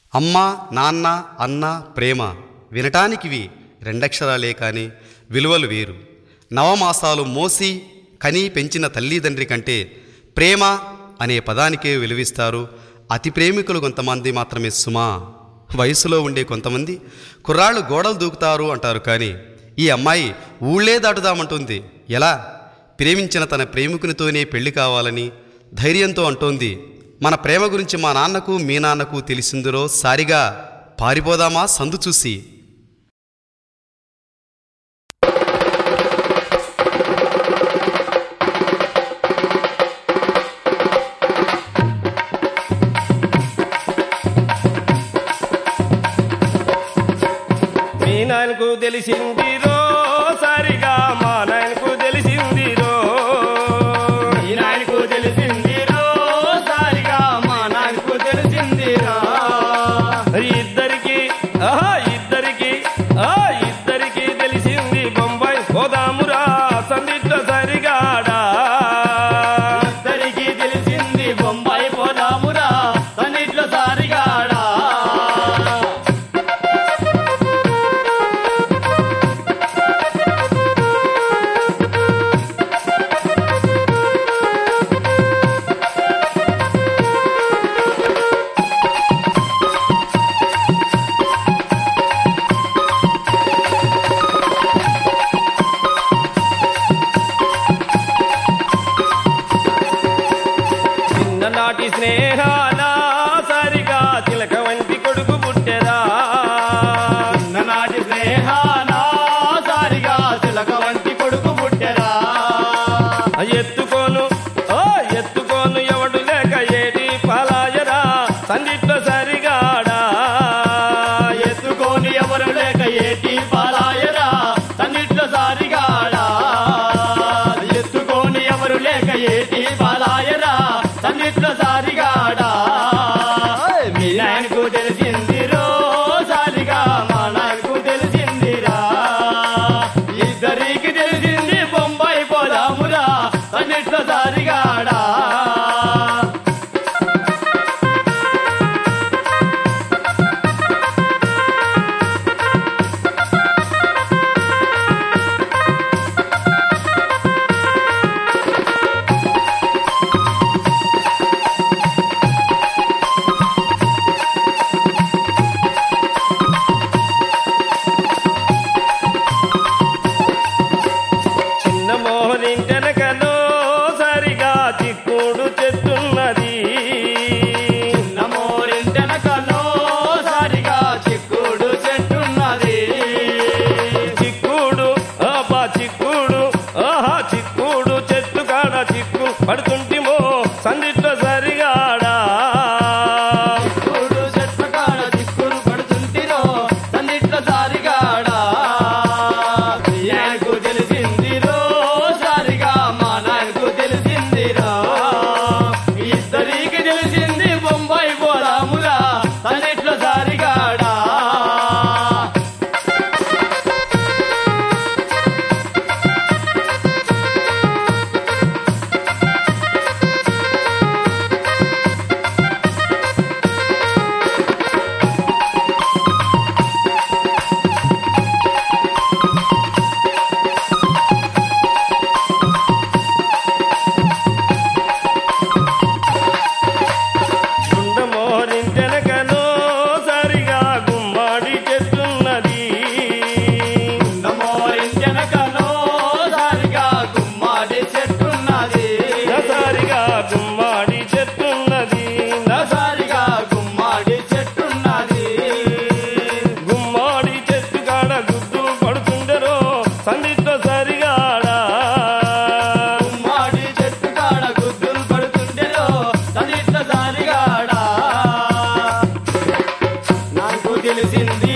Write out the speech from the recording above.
అమ్మ నాన్న అన్న ప్రేమ వినటానికివి రెండక్షరాలే కాని విలువలు వేరు నవమాసాలు మోసి కని పెంచిన తల్లిదండ్రి కంటే ప్రేమ అనే పదానికే విలువిస్తారు అతి ప్రేమికులు కొంతమంది మాత్రమే సుమా వయసులో ఉండే కొంతమంది కుర్రాళ్ళు గోడలు దూకుతారు అంటారు కానీ ఈ అమ్మాయి ఊళ్ళే దాటుదామంటుంది ఎలా ప్రేమించిన తన ప్రేమికునితోనే పెళ్లి కావాలని ధైర్యంతో అంటోంది మన ప్రేమ గురించి మా నాన్నకు మీ నాన్నకు తెలిసిందిరో సారిగా పారిపోదామా సందు చూసి మీ నాయనకు తెలిసిందిరో సరిగా మా నాయనకు తెలిసిందిరో ఈ నాయనకు తెలిసిందిరో సారిగా మా నాయనకు తెలిసిందిరా ఇద్దరికి ఆహా ఇద్దరికి ఆ ఇద్దరికి తెలిసింది బొంబాయి పోదామురా సందిట్ల సరిగాడా ఇద్దరికి తెలిసింది బొంబాయి పోదామురా తన్నిట్లో సారిగాడా చిన్ననాటి స్నేహాల సరిగా చిలక వంటి కొడుకు పుట్టెరా నాటి స్నేహాన సారిగా చిలక వంటి కొడుకు పుట్టెరా ఎత్తుకోను ఓ ఎత్తుకోను ఎవడు లేక ఏటి పలాయరా సందిట్ల సరిగాడా ఎత్తుకొని ఎవరు లేక ఏటి పాలాయరా తన్నిట్లో సారిగాడా ఎత్తుకొని ఎవరు లేక ఏటి పాలాయరా తన్నిట్లో సారిగాడా మీ నాయనకు తెలిసిందిరో సారిగా మా నాయనకు తెలిసిందిరా ఇద్దరికి తెలిసింది బొంబాయి పోదామురా తన్నిట్లో సారిగాడా చిన్న మోహనింటెనకలో సరిగా చిక్కుడు చెట్టున్నది నమోరింటెనకలో సారిగా చిక్కుడు చెట్టున్నది చిక్కుడు ఆపా చిక్కుడు ఆహా చిక్కుడు చెట్టు కాడ చిక్కు పడుతుంటిమో సందిట్ల సరిగాడా చిక్కుడు చెట్ల కాడ చిక్కుడు పడుతుంటిరో తన్నిట్ల సారిగాడా నాయకు తెలిసిందిరో సారిగా మా నాయకు తెలిసిందిరో ఇద్దరికి తెలిసింది బొంబాయి పోదామురా తన్నిట్ల సారిగాడా గుండ మోహనింటెనకలో సరిగా గుమ్మాడి చెట్టున్నది నమోరింటెనకలో సారిగా గుమ్మాడి చెట్టున్నది సరిగా గుమ్మాడి చెట్టున్నది సారిగా గుమ్మాడి చెట్టున్నది గుమ్మాడి చెట్టు కాడ గుడ్డు పడుతుండరో సందిట్ల సరిగాడా గుమ్మాడి చెట్టు కాడ గుద్దులు పడుతుండెలో తదిట్ల సారిగాడా నాకు తెలిసింది